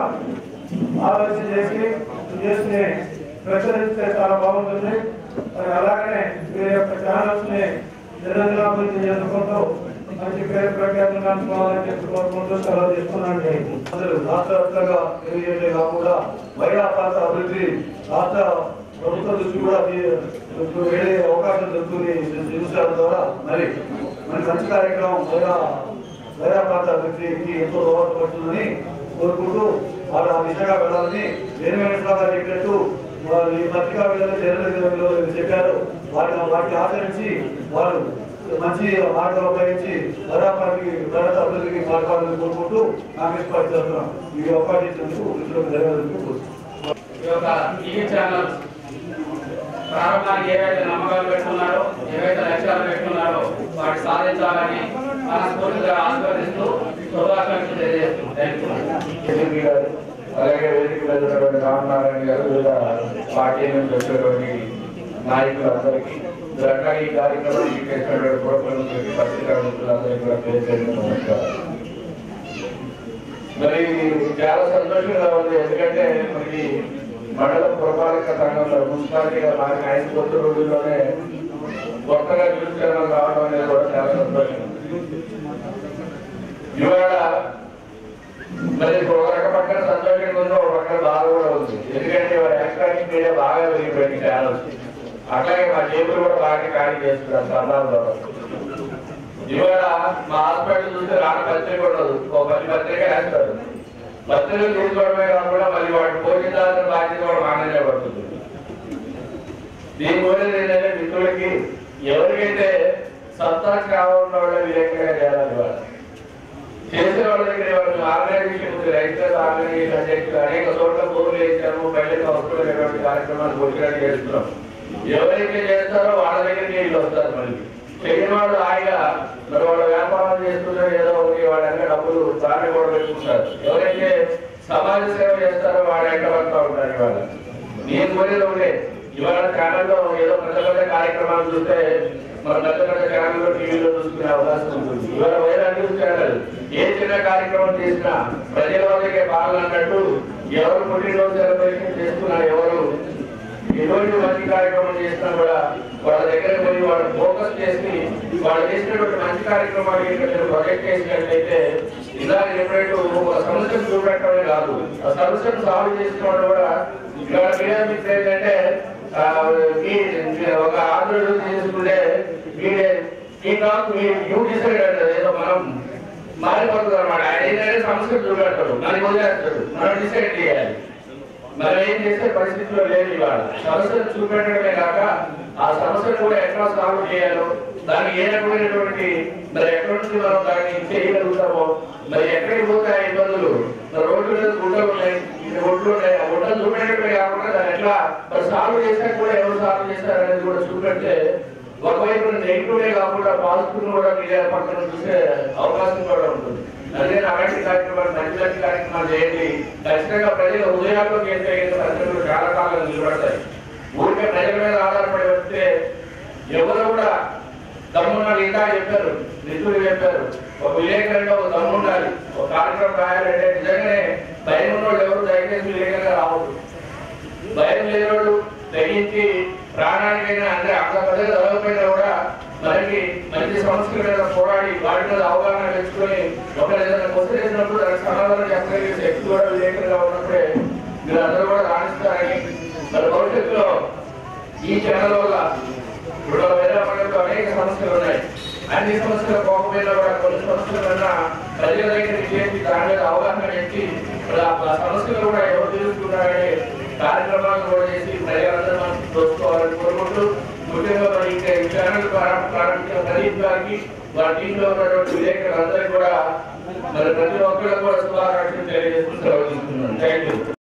ఆలోచన చేసి చేసి ప్రచురిస్తే చాలా బాగుంటుంది మరి అలాగనే వీరి యొక్క ఛానల్స్ ని నిరంతరాభివృద్ధి చేసుకుంటూ మంచి పేరు ప్రఖ్యాతులు కనుక్కోవాలని చెప్పి కోరుకుంటూ సెలవు తీసుకున్నాండి అసలు రాష్ట్ర వ్యాప్తంగా తెలియజేయడే కాకుండా మహిళా ప్రాంత అభివృద్ధి రాష్ట్ర ప్రభుత్వ దృష్టి కూడా తీ- వెళ్ళే అవకాశం దొరుకుతుంది నిమిషాల ద్వారా మరి మరి మంచి కార్యక్రమం మహిళా మహిళా ప్రాంత అభివృద్ధికి ఎంతో దోహదపడుతుందని కోరుకుంటూ వాళ్ళు ఆ దిశగా వెళ్ళాలని వేరువేరుగా చెప్పినట్టు వాళ్ళు ఈ పత్రికా విలువలు జర్నలిజంలో చెప్పారు వాటిని వాటిని ఆచరించి వాళ్ళు మంచి మార్గాలు ఉపయోగించి మహిళాపాటికి భారత అభివృద్ధికి మార్గాలను కోరుకుంటూ కాంగ్రెస్ పార్టీ తరఫున ఈ అవకాశం ఇచ్చినందుకు మిత్రులకు ధన్యవాదాలు ఈ యొక్క టీవీ ఛానల్ ప్రారంభానికి ఏవైతే నమ్మకాలు పెట్టుకున్నారో ఏవైతే లక్ష్యాలు పెట్టుకున్నారో వాటి సాధించాలని మనస్ఫూర్తిగా ఆశీర్వదిస్తూ శుభాకాంక్షలు తెలియజేస్తున్నాం కేసీపీ గారు అలాగే వేదిక మీద ఉన్నటువంటి రామనారాయణ గారు వివిధ పార్టీ నుంచి వచ్చినటువంటి నాయకులందరికీ ఇలాగా ఈ కార్యక్రమానికి చేసినటువంటి పురప్రముఖులకి పత్రికా మిత్రులందరికీ కూడా పేరు పేరున నమస్కారం మరి చాలా సంతోషంగా ఉంది ఎందుకంటే మనకి మండల పురపాలక సంఘంలో మున్సిపాలిటీగా మారిన ఐదు కొత్త రోజుల్లోనే కొత్తగా చూపించడం రావడం అనేది కూడా చాలా సంతోషం ఇవాళ మరి ఒక రక పక్కన సంతోషంగా ఉంది ఒక పక్కన బాధ కూడా ఉంది ఎందుకంటే వారి ఎలక్ట్రానిక్ మీడియా బాగా పెరిగిపోయింది ఛానల్స్ అట్లాగే మా జేబులు కూడా బాగా ఖాళీ చేస్తున్నారు సంబంధంలో ఇవాళ మా హాస్పిటల్ చూస్తే రాని పత్రిక ఉండదు ఒక పది పత్రిక వేస్తారు పత్రికలు తీసుకోవడమే కాకుండా మళ్ళీ వాటి పోషించాల్సిన బాధ్యత కూడా మానే పడుతుంది దీని గురించి ఏంటంటే మిత్రులకి ఎవరికైతే సత్తా కావాలన్న వాళ్ళ విలేకరుగా చేయాలి ఇవాళ చేసిన వాళ్ళ దగ్గర వాళ్ళు ఆర్గనైజేషన్ ఉంది రైతుల ఆర్గనైజేషన్ అధ్యక్షులు అనేక చోట్ల భూములు వేసాము పల్లెకి అవసరమైనటువంటి కార్యక్రమాలు వచ్చినట్టు చేస్తున్నాం ఎవరైతే చేస్తారో వాళ్ళ దగ్గరికి వీళ్ళు వస్తారు మళ్ళీ చేయని వాళ్ళు హాయిగా మరి వాళ్ళ వ్యాపారం చేస్తున్నారు ఏదో ఒకటి వాళ్ళ దగ్గర డబ్బులు దాన్ని కూడా పెట్టుకుంటారు ఎవరైతే సమాజ సేవ చేస్తారో వాళ్ళ ఎంట పడుతూ ఉంటారు ఇవాళ నేను కోరేది ఒకటే ఇవాళ ఛానల్లో ఏదో పెద్ద పెద్ద కార్యక్రమాలు చూస్తే మన పెద్ద పెద్ద ఛానల్లో టీవీలో చూసుకునే అవకాశం ఉంటుంది ఇవాళ వేరే న్యూస్ ఛానల్ ఏ చిన్న కార్యక్రమం చేసినా ప్రజల వాళ్ళకే పాలన అన్నట్టు ఎవరు పుట్టినరోజు సెలబ్రేషన్ చేస్తున్నారు ఎవరు ఎటువంటి మంచి కార్యక్రమం చేసినా కూడా వాళ్ళ దగ్గర పోయి వాళ్ళు ఫోకస్ చేసి వాళ్ళు చేసినటువంటి మంచి కార్యక్రమాలు ఇక్కడ ప్రొజెక్ట్ చేసినట్లయితే ఇలా ఎప్పుడైతే ఒక సమస్యను చూపెట్టడమే కాదు ఆ సమస్యను సాల్వ్ చేసిన వాళ్ళు కూడా ఇక్కడ మీడియా మిత్రులు ఏంటంటే ఆ, ఈ- ఒక ఆంధ్రుడు తీసుకుంటే వీడే ఈ నాకు యూ డిసైడ్ అంటారు ఏదో మనం మారిపోతుంది అనమాట ఆయన ఏంటంటే సమస్యలు చూపెడతాడు మనకి వదిలేస్తాడు మనం డిసైడ్ చేయాలి మనం ఏం చేసే పరిస్థితిలో లేదు ఇవాళ సమస్యను చూపెట్టడమే కాక ఆ సమస్యను కూడా ఎట్లా సాల్వ్ చేయాలో దానికి ఏ రకమైనటువంటి మరి ఎక్కడి నుంచి మనం దాన్ని చేయగలుగుతామో మరి ఎక్కడికి పోతే ఆ ఇబ్బందులు మరి రోడ్డు మీద గుంటలు ఉన్నాయి ఇది ఒడ్లు ఉన్నాయి ఆ గుంటలు చూపెట్టడమే కాకుండా దాన్ని ఎట్లా మరి సాల్వ్ చేశాక కూడా ఎవరు సాల్వ్ చేశారనేది కూడా చూపెడితే ఒకవైపు నెగిటివ్ కాకుండా పాజిటివ్ కూడా మీడియా పక్కన చూసే అవకాశం కూడా ఉంటుంది అదే అలాంటి కార్యక్రమాలు మంచి మంచి కార్యక్రమాలు చేయండి ఖచ్చితంగా ప్రజల హృదయాల్లో చేసే ప్రజలు చాలా కాలం నిలబడతాయి ఊరికే ప్రజల మీద ఆధారపడి వస్తే ఎవరు కూడా దమ్మున్నాడు ఇంకా చెప్పారు మిత్రులు చెప్పారు ఒక విలేకరుగా ఒక దమ్ము ఉండాలి ఒక కార్యక్రమం రాయాలంటే నిజంగానే భయం ఉన్నోళ్ళు ఎవరు దయచేసి విలేకరుగా రావద్దు భయం లేనోళ్ళు తెగించి ప్రాణానికైనా అంటే అంత పెద్దగా చదవకపోయినా కూడా మనకి మంచి సమస్యల మీద పోరాడి వాటి మీద అవగాహన తెచ్చుకొని ఒకరు ఏదైనా కొత్త చేసినప్పుడు దానికి సమాధానం చెప్పగలిగే శక్తి కూడా విలేకరుగా ఉన్నప్పుడే మీరు అందరూ కూడా రాణిస్తారని మరి భవిష్యత్తులో ఈ ఛానల్ వల్ల ఇప్పుడు వేరే పండుగలో అనేక సమస్యలు ఉన్నాయి అన్ని సమస్యలు పోకపోయినా కూడా కొన్ని సమస్యలన్నా ప్రజల దగ్గరికి చేసి దాని మీద అవగాహన పెంచి మరి ఆ సమస్యలు కూడా ఎవరు తెలుసుకున్నారనే కార్యక్రమాలు కూడా చేసి ప్రజలందరూ మనం చూసుకోవాలని కోరుకుంటూ ముఖ్యంగా మరి ఇంకా ఈ ఛానల్ ప్రారంభించిన ప్రదీప్ గారికి వారి టీంలో ఉన్నటువంటి విలేకరులందరికీ కూడా మరి ప్రతి ఒక్కరు కూడా శుభాకాంక్షలు తెలియజేస్తూ సెలవు తీసుకున్నాను థ్యాంక్ యూ